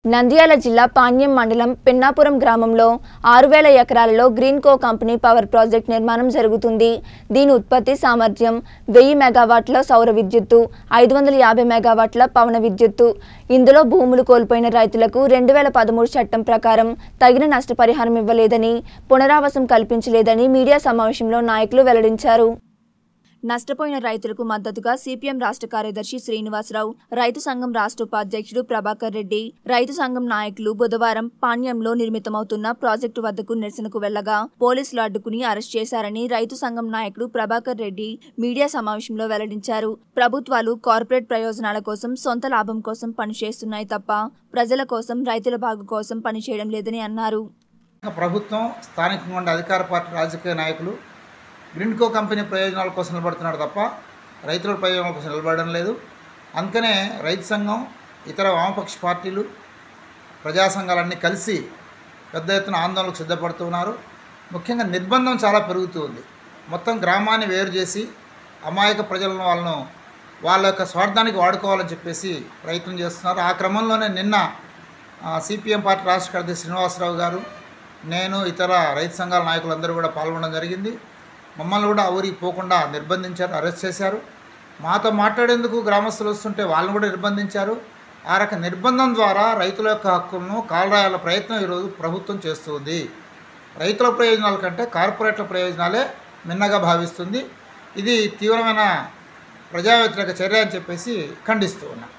నంద్యాల జిల్లా పాణ్యం మండలం పిన్నాపురం గ్రామంలో ఆరు వేల ఎకరాలలో Greenko company power project నిర్మాణం జరుగుతుంది దీని ఉత్పత్తి సామర్థ్యం వెయ్యి మెగావాట్ల సౌర విద్యుత్తు ఐదు వందల యాభై మెగావాట్ల పవన విద్యుత్తు ఇందులో భూములు కోల్పోయిన రైతులకు రెండు వేల పదమూడు చట్టం ప్రకారం తగిన నష్టపరిహారం ఇవ్వలేదని పునరావాసం కల్పించలేదని మీడియా సమావేశంలో నాయకులు వెల్లడించారు నష్టపోయిన రైతులకు మద్దతుగా సిపిఎం రాష్ట్ర కార్యదర్శి శ్రీనివాసరావు రైతు సంఘం రాష్ట్ర ఉపాధ్యక్షుడు ప్రభాకర్ రెడ్డి రైతు సంఘం నాయకులు బుధవారం పాణ్యంలో నిర్మితమవుతున్న ప్రాజెక్టు వద్దకు నిరసనకు వెళ్లగా పోలీసులు అడ్డుకుని అరెస్ట్ చేశారని రైతు సంఘం నాయకుడు ప్రభాకర్ రెడ్డి మీడియా సమావేశంలో వెల్లడించారు ప్రభుత్వాలు కార్పొరేట్ ప్రయోజనాల కోసం సొంత లాభం కోసం పనిచేస్తున్నాయి తప్ప ప్రజల కోసం రైతుల బాగు కోసం పనిచేయడం లేదని అన్నారు ప్రభుత్వం స్థానికంగా ఉండే అధికార పార్టీ రాజకీయ నాయకులు గ్రీన్కో కంపెనీ ప్రయోజనాల కోసం నిలబడుతున్నాడు తప్ప రైతుల ప్రయోజనాల కోసం నిలబడడం లేదు అందుకనే రైతు సంఘం ఇతర వామపక్ష పార్టీలు ప్రజా సంఘాలన్నీ కలిసి పెద్ద ఎత్తున ఆందోళనకు సిద్ధపడుతున్నారు ముఖ్యంగా నిర్బంధం చాలా పెరుగుతుంది మొత్తం గ్రామాన్ని వేరు చేసి అమాయక ప్రజలను వాళ్ళను వాళ్ళ యొక్క స్వార్థానికి వాడుకోవాలని చెప్పేసి ప్రయత్నం చేస్తున్నారు ఆ క్రమంలోనే నిన్న సిపిఎం పార్టీ రాష్ట్ర కార్యదర్శి శ్రీనివాసరావు గారు నేను ఇతర రైతు సంఘాల నాయకులందరూ కూడా పాల్గొనడం జరిగింది మమ్మల్ని కూడా ఆ ఊరికి పోకుండా నిర్బంధించారు అరెస్ట్ చేశారు మాతో మాట్లాడేందుకు గ్రామస్తులు వస్తుంటే వాళ్ళని కూడా నిర్బంధించారు ఆ రక నిర్బంధం ద్వారా రైతుల యొక్క హక్కులను కాలరాయాల ప్రయత్నం ఈరోజు ప్రభుత్వం చేస్తుంది రైతుల ప్రయోజనాల కంటే కార్పొరేట్ల ప్రయోజనాలే మిన్నగా భావిస్తుంది ఇది తీవ్రమైన ప్రజా వ్యతిరేక చర్య అని చెప్పేసి ఖండిస్తూ ఉన్నాం